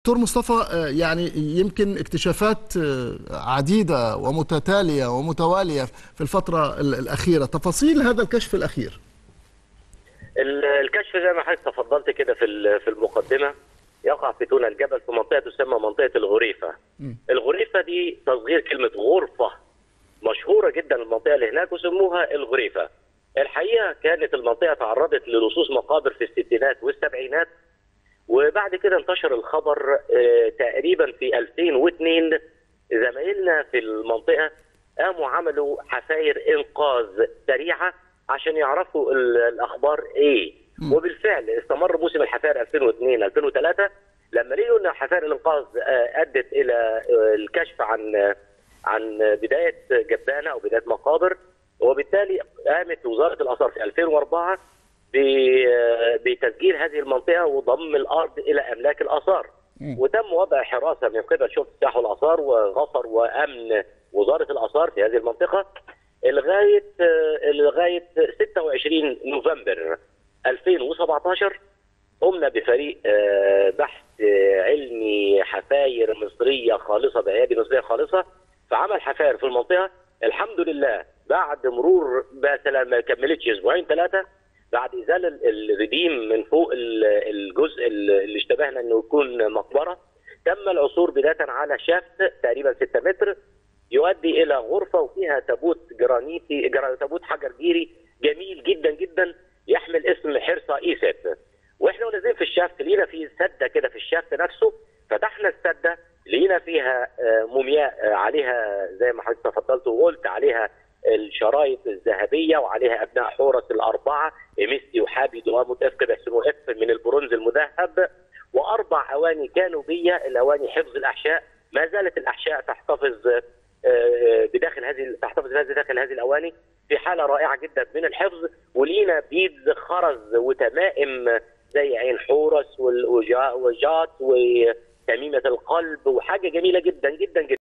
دكتور مصطفى آه، يعني يمكن اكتشافات آه، عديدة ومتتالية ومتوالية في الفترة ال- الأخيرة تفاصيل هذا الكشف الأخير ال- الكشف زي ما حضرتك تفضلت كده في ال- في المقدمه يقع في تونة الجبل في منطقه تسمى منطقه الغريفه. الغريفه دي تصغير كلمه غرفه مشهوره جدا المنطقه اللي هناك وسموها الغريفه. الحقيقه كانت المنطقه تعرضت للصوص مقابر في الستينات والسبعينات وبعد كده انتشر الخبر آه، تقريبا في 2002 زمايلنا في المنطقه قاموا عملوا حفاير انقاذ سريعه عشان يعرفوا ال- الاخبار ايه وبالفعل استمر موسم الحفاير 2002 2003 لما لقوا ان حفاير الانقاذ آه، ادت الى آه، الكشف عن آه، عن بدايه جبانه او بدايه مقابر وبالتالي قامت وزاره الاثار في 2004 ب- بتسجيل هذه المنطقه وضم الارض الى املاك الاثار وتم وضع حراسه من قبل شرطه السياحه والاثار وغفر وامن وزاره الاثار في هذه المنطقه لغايه لغايه 26 نوفمبر 2017 قمنا بفريق آه، بحث آه، علمي حفاير مصريه خالصه بايادي مصريه خالصه فعمل حفاير في المنطقه الحمد لله بعد مرور مثلا ما كملتش اسبوعين ثلاثه بعد ازاله ال- الرديم من فوق ال- الجزء اللي اشتبهنا انه يكون مقبره تم العثور بدايه على شافت تقريبا 6 متر يؤدي الى غرفه وفيها تابوت جرانيتي جرا- تابوت حجر جيري جميل جدا جدا يحمل اسم حرصه ايست واحنا ونازلين في الشافت لقينا في سده كده في الشافت نفسه فتحنا السده لقينا فيها آه، مومياء آه، عليها زي ما حضرتك تفضلت وقلت عليها الشرايط الذهبيه وعليها ابناء حورس الاربعه اميستي وحابي ومتاكد احسن اف من البرونز المذهب واربع اواني كانوبيه الاواني حفظ الاحشاء ما زالت الاحشاء تحتفظ آه، بداخل هذه تحتفظ بهذه داخل هذه الاواني في حاله رائعه جدا من الحفظ ولينا بيدز خرز وتمائم زي عين حورس والوجا- وجات وتميمه القلب وحاجه جميله جدا جدا جدا